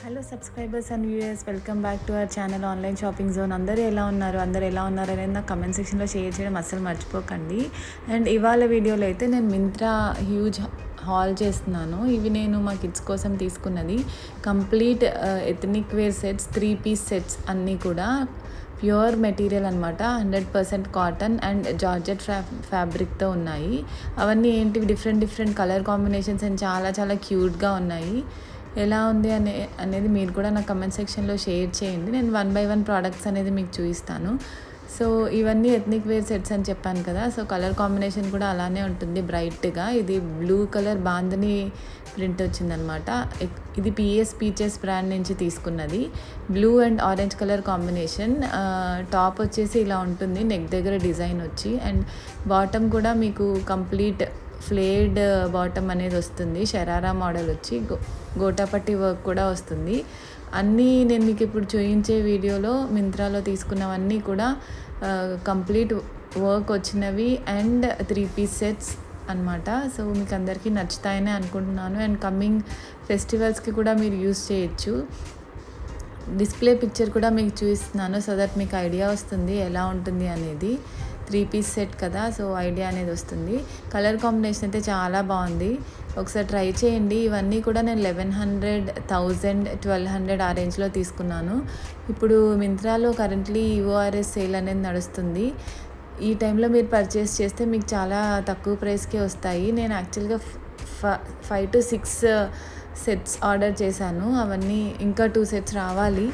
hello subscribers and viewers welcome back to our channel online shopping zone అందరూ ఎలా ఉన్నారు అందరూ ఎలా ఉన్నారు అనేది నాకు కమెంట్ సెక్షన్లో షేర్ చేయడం అస్సలు మర్చిపోకండి అండ్ ఇవాళ వీడియోలో అయితే నేను మింత్రా హ్యూజ్ హాల్ చేస్తున్నాను ఇవి నేను మా కిడ్స్ కోసం తీసుకున్నది complete ethnic wear sets three piece sets అన్నీ కూడా ప్యూర్ మెటీరియల్ అనమాట hundred percent cotton and georgette ఫ్యా ఫ్యాబ్రిక్తో ఉన్నాయి అవన్నీ ఏంటి different different colour combinations and చాలా చాలా క్యూట్గా ఉన్నాయి ఎలా ఉంది అనే అనేది మీరు కూడా నా కమెంట్ సెక్షన్లో షేర్ చేయండి నేను వన్ బై వన్ ప్రోడక్ట్స్ అనేది మీకు చూపిస్తాను సో ఇవన్నీ ఎథనిక్ వేర్ సెట్స్ అని చెప్పాను కదా సో కలర్ కాంబినేషన్ కూడా అలానే ఉంటుంది బ్రైట్గా ఇది బ్లూ కలర్ బాందని ప్రింట్ వచ్చిందనమాట ఇది పిఎస్ పీచెస్ బ్రాండ్ నుంచి తీసుకున్నది blue and orange colour combination top వచ్చేసి ఇలా ఉంటుంది నెక్ దగ్గర డిజైన్ వచ్చి అండ్ బాటమ్ కూడా మీకు కంప్లీట్ ఫ్లేడ్ బాటమ్ అనేది వస్తుంది షరారా మోడల్ వచ్చి గో గోటాపట్టి వర్క్ కూడా వస్తుంది అన్నీ నేను మీకు ఇప్పుడు చూపించే వీడియోలో మింత్రాలో తీసుకున్నవన్నీ కూడా కంప్లీట్ వర్క్ వచ్చినవి అండ్ త్రీ పీస్ సెట్స్ అనమాట సో మీకు అందరికీ నచ్చుతాయని అనుకుంటున్నాను అండ్ కమింగ్ ఫెస్టివల్స్కి కూడా మీరు యూస్ చేయొచ్చు డిస్ప్లే పిక్చర్ కూడా మీకు చూపిస్తున్నాను సో దట్ మీకు ఐడియా వస్తుంది ఎలా ఉంటుంది అనేది త్రీ పీస్ సెట్ కదా సో ఐడియా అనేది వస్తుంది కలర్ కాంబినేషన్ అయితే చాలా బాగుంది ఒకసారి ట్రై చేయండి ఇవన్నీ కూడా నేను eleven hundred thousand twelve hundred ఆ రేంజ్లో తీసుకున్నాను ఇప్పుడు మింత్రాలో కరెంట్లీ యూఆర్ఎస్ సేల్ అనేది నడుస్తుంది ఈ టైంలో మీరు పర్చేస్ చేస్తే మీకు చాలా తక్కువ ప్రైస్కే వస్తాయి నేను యాక్చువల్గా five to six sets order చేశాను అవన్నీ ఇంకా టూ సెట్స్ రావాలి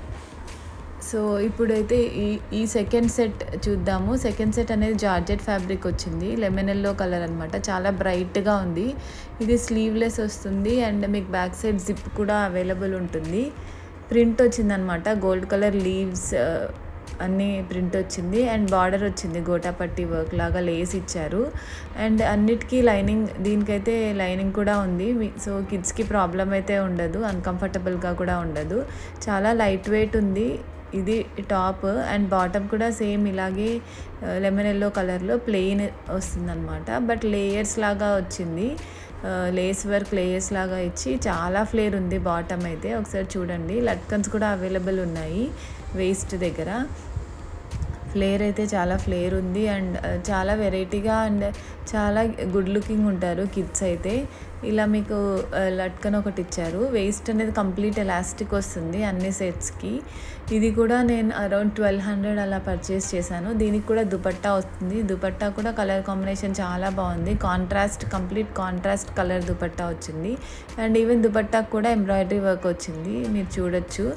సో ఇప్పుడైతే ఈ ఈ సెకండ్ సెట్ చూద్దాము సెకండ్ సెట్ అనేది జార్జెట్ ఫ్యాబ్రిక్ వచ్చింది లెమన్ ఎల్లో కలర్ అనమాట చాలా బ్రైట్గా ఉంది ఇది స్లీవ్లెస్ వస్తుంది అండ్ మీకు బ్యాక్ సైడ్ జిప్ కూడా అవైలబుల్ ఉంటుంది ప్రింట్ వచ్చిందనమాట గోల్డ్ కలర్ లీవ్స్ అన్నీ ప్రింట్ వచ్చింది అండ్ బార్డర్ వచ్చింది గోటాపట్టి వర్క్ లాగా లేస్ ఇచ్చారు అండ్ అన్నిటికీ లైనింగ్ దీనికైతే లైనింగ్ కూడా ఉంది సో కిడ్స్కి ప్రాబ్లం అయితే ఉండదు అన్కంఫర్టబుల్గా కూడా ఉండదు చాలా లైట్ వెయిట్ ఉంది ఇది టాప్ అండ్ బాటమ్ కూడా సేమ్ ఇలాగే లెమన్ ఎల్లో కలర్లో ప్లెయిన్ వస్తుందన్నమాట బట్ లేయర్స్ లాగా వచ్చింది లేస్ వర్క్ లేయర్స్ లాగా ఇచ్చి చాలా ఫ్లేర్ ఉంది బాటమ్ అయితే ఒకసారి చూడండి లట్కన్స్ కూడా అవైలబుల్ ఉన్నాయి వేస్ట్ దగ్గర ఫ్లేర్ అయితే చాలా ఫ్లేర్ ఉంది అండ్ చాలా వెరైటీగా అండ్ చాలా గుడ్ లుకింగ్ ఉంటారు కిడ్స్ అయితే ఇలా మీకు లట్కన్ ఒకటి ఇచ్చారు వేస్ట్ అనేది కంప్లీట్ ఎలాస్టిక్ వస్తుంది అన్ని సెట్స్కి ఇది కూడా నేను అరౌండ్ ట్వెల్వ్ హండ్రెడ్ అలా పర్చేస్ చేశాను దీనికి కూడా దుపట్టా వస్తుంది దుపట్టా కూడా కలర్ కాంబినేషన్ చాలా బాగుంది contrast complete contrast colour dupatta వచ్చింది అండ్ ఈవెన్ దుపట్టాకు కూడా ఎంబ్రాయిడరీ వర్క్ వచ్చింది మీరు చూడొచ్చు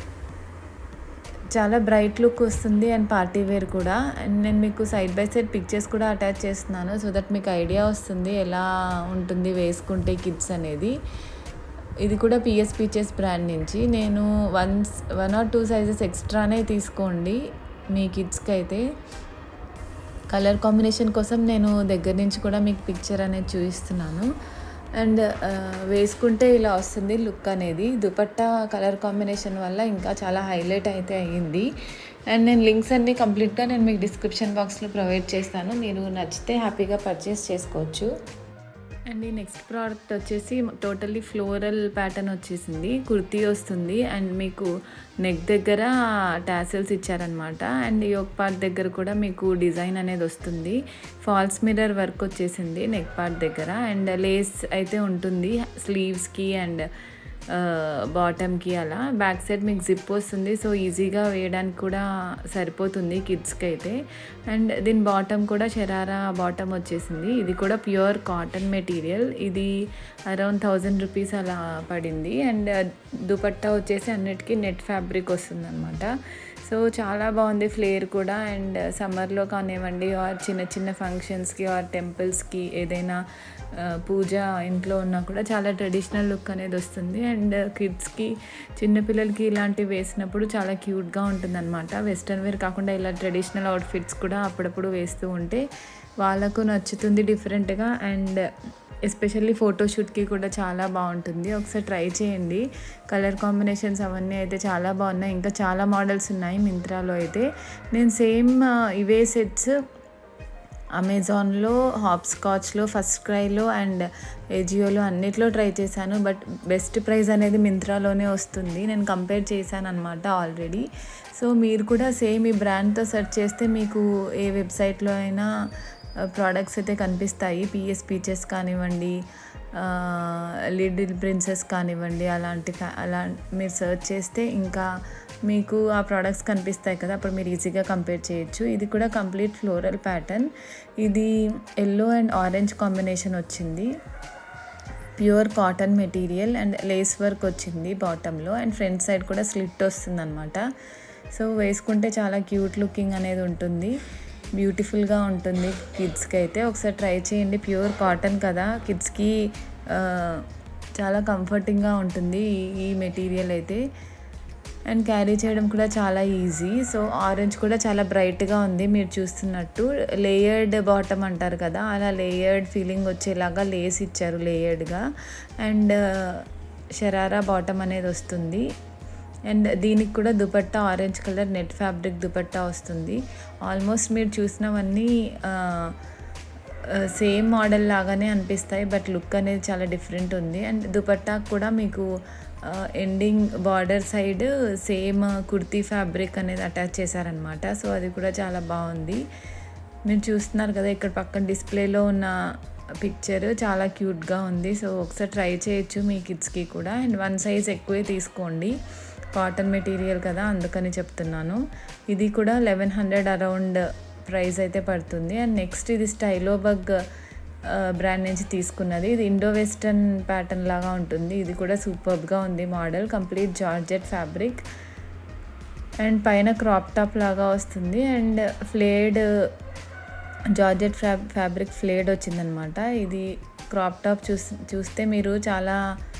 చాలా బ్రైట్ లుక్ వస్తుంది అండ్ పార్టీ వేర్ కూడా అండ్ నేను మీకు సైడ్ బై సైడ్ పిక్చర్స్ కూడా అటాచ్ చేస్తున్నాను సో దట్ మీకు ఐడియా వస్తుంది ఎలా ఉంటుంది వేసుకుంటే కిడ్స్ అనేది ఇది కూడా పిఎస్ పీచెస్ బ్రాండ్ నుంచి నేను once one or two sizes ఎక్స్ట్రానే తీసుకోండి మీ కిడ్స్కి అయితే కలర్ కాంబినేషన్ కోసం నేను దగ్గర నుంచి కూడా మీకు పిక్చర్ అనేది చూపిస్తున్నాను అండ్ వేసుకుంటే ఇలా వస్తుంది లుక్ అనేది దుపట్టా కలర్ కాంబినేషన్ వల్ల ఇంకా చాలా హైలైట్ అయితే అయ్యింది అండ్ నేను లింక్స్ అన్నీ కంప్లీట్గా నేను మీకు డిస్క్రిప్షన్ బాక్స్లో ప్రొవైడ్ చేస్తాను మీరు నచ్చితే హ్యాపీగా పర్చేస్ చేసుకోవచ్చు అండ్ ఈ నెక్స్ట్ ప్రోడక్ట్ వచ్చేసి టోటల్లీ ఫ్లోరల్ ప్యాటర్న్ వచ్చేసింది కుర్తీ వస్తుంది అండ్ మీకు నెక్ దగ్గర టాసిల్స్ ఇచ్చారనమాట అండ్ యోక్ పార్ట్ దగ్గర కూడా మీకు డిజైన్ అనేది వస్తుంది ఫాల్స్ మిర్రర్ వర్క్ వచ్చేసింది నెక్ పార్ట్ దగ్గర అండ్ లేస్ అయితే ఉంటుంది స్లీవ్స్కి అండ్ బాటమ్కి అలా బ్యాక్ సైడ్ మీకు జిప్ వస్తుంది సో ఈజీగా వేయడానికి కూడా సరిపోతుంది కిడ్స్కి అయితే అండ్ దీని బాటమ్ కూడా షరారా బాటమ్ వచ్చేసింది ఇది కూడా ప్యూర్ కాటన్ మెటీరియల్ ఇది అరౌండ్ థౌజండ్ రూపీస్ అలా పడింది అండ్ దుపట్టా వచ్చేసి అన్నిటికీ నెట్ ఫ్యాబ్రిక్ వస్తుంది అనమాట సో చాలా బాగుంది ఫ్లేర్ కూడా అండ్ సమ్మర్లో కానివ్వండి ఆర్ చిన్న చిన్న ఫంక్షన్స్కి ఆర్ టెంపుల్స్కి ఏదైనా పూజ ఇంట్లో ఉన్నా కూడా చాలా ట్రెడిషనల్ లుక్ అనేది వస్తుంది అండ్ కిడ్స్కి చిన్నపిల్లలకి ఇలాంటివి వేసినప్పుడు చాలా క్యూట్గా ఉంటుందన్నమాట వెస్ట్రన్ వేర్ కాకుండా ఇలా ట్రెడిషనల్ అవుట్ఫిట్స్ కూడా అప్పుడప్పుడు వేస్తూ ఉంటే వాళ్ళకు నచ్చుతుంది డిఫరెంట్గా అండ్ ఎస్పెషల్లీ ఫోటోషూట్కి కూడా చాలా బాగుంటుంది ఒకసారి ట్రై చేయండి కలర్ కాంబినేషన్స్ అవన్నీ అయితే చాలా బాగున్నాయి ఇంకా చాలా మోడల్స్ ఉన్నాయి మింత్రాలో అయితే నేను సేమ్ ఇవే సెట్స్ అమెజాన్లో హాప్స్కాచ్లో ఫస్ట్ క్రైలో అండ్ ఏజియోలో అన్నిట్లో ట్రై చేశాను బట్ బెస్ట్ ప్రైస్ అనేది మింత్రాలోనే వస్తుంది నేను కంపేర్ చేశాను అనమాట ఆల్రెడీ సో మీరు కూడా సేమ్ ఈ బ్రాండ్తో సెర్చ్ చేస్తే మీకు ఏ వెబ్సైట్లో అయినా ప్రోడక్ట్స్ అయితే కనిపిస్తాయి పిఎస్ పీచెస్ కానివ్వండి లిడిల్ ప్రిన్సెస్ కానివ్వండి అలాంటి ఫ్యా అలా మీరు సెర్చ్ చేస్తే ఇంకా మీకు ఆ ప్రోడక్ట్స్ కనిపిస్తాయి కదా అప్పుడు మీరు ఈజీగా కంపేర్ చేయొచ్చు ఇది కూడా కంప్లీట్ ఫ్లోరల్ ప్యాటర్న్ ఇది ఎల్లో అండ్ ఆరెంజ్ కాంబినేషన్ వచ్చింది pure cotton material and lace work వచ్చింది బాటంలో అండ్ ఫ్రంట్ సైడ్ కూడా స్లిట్ వస్తుంది అనమాట సో వేసుకుంటే చాలా క్యూట్ లుకింగ్ అనేది ఉంటుంది బ్యూటిఫుల్గా ఉంటుంది కిడ్స్కి అయితే ఒకసారి ట్రై చేయండి ప్యూర్ కాటన్ కదా కిడ్స్కి చాలా కంఫర్టింగ్గా ఉంటుంది ఈ మెటీరియల్ అయితే అండ్ క్యారీ చేయడం కూడా చాలా ఈజీ సో ఆరెంజ్ కూడా చాలా బ్రైట్గా ఉంది మీరు చూస్తున్నట్టు లేయర్డ్ బాటమ్ అంటారు కదా అలా లేయర్డ్ ఫీలింగ్ వచ్చేలాగా లేస్ ఇచ్చారు లేయర్డ్గా అండ్ షరారా బాటమ్ అనేది వస్తుంది అండ్ దీనికి కూడా dupatta orange colour net fabric dupatta వస్తుంది ఆల్మోస్ట్ మీరు చూసినవన్నీ సేమ్ మోడల్ లాగానే అనిపిస్తాయి బట్ లుక్ అనేది చాలా డిఫరెంట్ ఉంది అండ్ దుపట్టా కూడా మీకు ending border side same kurti fabric అనేది అటాచ్ చేశారనమాట సో అది కూడా చాలా బాగుంది మీరు చూస్తున్నారు కదా ఇక్కడ పక్కన డిస్ప్లేలో ఉన్న పిక్చర్ చాలా క్యూట్గా ఉంది సో ఒకసారి ట్రై చేయొచ్చు మీ కిడ్స్కి కూడా అండ్ వన్ సైజ్ ఎక్కువే తీసుకోండి కాటన్ మెటీరియల్ కదా అందుకని చెప్తున్నాను ఇది కూడా లెవెన్ హండ్రెడ్ అరౌండ్ ప్రైస్ అయితే పడుతుంది అండ్ నెక్స్ట్ ఇది స్టైలో బగ్ బ్రాండ్ నుంచి తీసుకున్నది ఇది ఇండో వెస్టర్న్ ప్యాటర్న్ లాగా ఉంటుంది ఇది కూడా సూపర్గా ఉంది model complete georgette fabric and పైన క్రాప్ టాప్ లాగా వస్తుంది అండ్ ఫ్లేడ్ జార్జెట్ ఫ్యా ఫ్యాబ్రిక్ ఫ్లేడ్ వచ్చిందనమాట ఇది క్రాప్ టాప్ చూస్ చూస్తే మీరు చాలా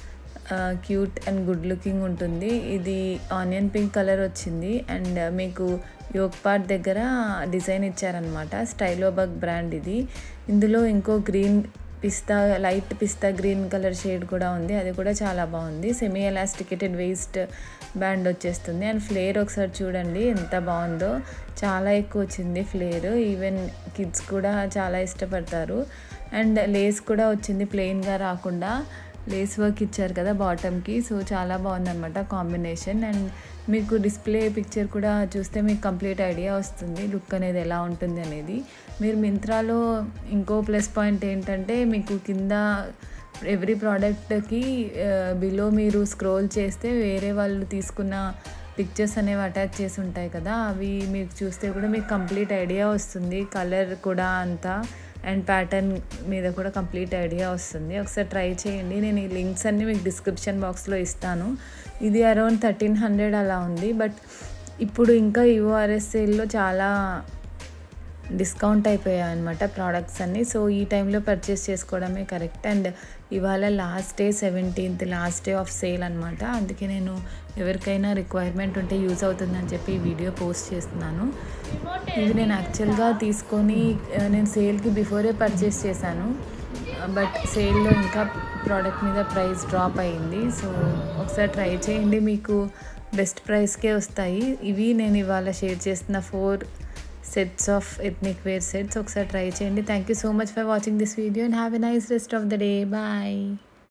క్యూట్ అండ్ గుడ్ లుకింగ్ ఉంటుంది ఇది ఆనియన్ పింక్ కలర్ వచ్చింది అండ్ మీకు యోగ్ పార్ట్ దగ్గర డిజైన్ ఇచ్చారనమాట స్టైలో బగ్ బ్రాండ్ ఇది ఇందులో ఇంకో green pista light pista green colour shade కూడా ఉంది అది కూడా చాలా బాగుంది సెమీ ఎలాస్టికేటెడ్ వేస్ట్ బ్యాండ్ వచ్చేస్తుంది అండ్ ఫ్లేర్ ఒకసారి చూడండి ఎంత బాగుందో చాలా ఎక్కువ వచ్చింది ఫ్లేర్ ఈవెన్ కిడ్స్ కూడా చాలా ఇష్టపడతారు అండ్ లేస్ కూడా వచ్చింది ప్లెయిన్గా రాకుండా లేస్ వర్క్ ఇచ్చారు కదా బాటమ్కి సో చాలా బాగుందన్నమాట కాంబినేషన్ అండ్ మీకు డిస్ప్లే పిక్చర్ కూడా చూస్తే మీకు కంప్లీట్ ఐడియా వస్తుంది లుక్ అనేది ఎలా ఉంటుంది అనేది మీరు మింత్రాలో ఇంకో ప్లస్ పాయింట్ ఏంటంటే మీకు కింద ఎవ్రీ ప్రోడక్ట్కి బిలో మీరు స్క్రోల్ చేస్తే వేరే వాళ్ళు తీసుకున్న పిక్చర్స్ అనేవి అటాచ్ చేసి ఉంటాయి కదా అవి మీకు చూస్తే కూడా మీకు కంప్లీట్ ఐడియా వస్తుంది కలర్ కూడా అంతా అండ్ ప్యాటర్న్ మీద కూడా కంప్లీట్ ఐడియా వస్తుంది ఒకసారి ట్రై చేయండి నేను ఈ లింక్స్ అన్నీ మీకు డిస్క్రిప్షన్ బాక్స్లో ఇస్తాను ఇది అరౌండ్ థర్టీన్ హండ్రెడ్ అలా ఉంది బట్ ఇప్పుడు ఇంకా యూఆర్ఎస్ సేల్లో చాలా డిస్కౌంట్ అయిపోయాయి అనమాట ప్రోడక్ట్స్ అన్నీ సో ఈ టైంలో పర్చేస్ చేసుకోవడమే కరెక్ట్ అండ్ ఇవాళ last day seventeenth last day of sale అనమాట అందుకే నేను ఎవరికైనా రిక్వైర్మెంట్ ఉంటే యూజ్ అవుతుందని చెప్పి ఈ వీడియో పోస్ట్ చేస్తున్నాను ఇది నేను యాక్చువల్గా తీసుకొని నేను సేల్కి బిఫోరే పర్చేస్ చేశాను బట్ సేల్లో ఇంకా ప్రోడక్ట్ మీద ప్రైస్ డ్రాప్ అయ్యింది సో ఒకసారి ట్రై చేయండి మీకు బెస్ట్ ప్రైస్కే వస్తాయి ఇవి నేను ఇవాళ షేర్ చేస్తున్న four sets of ethnic wear sets ఒకసారి ట్రై చేయండి thank you so much for watching this video and have a nice rest of the day bye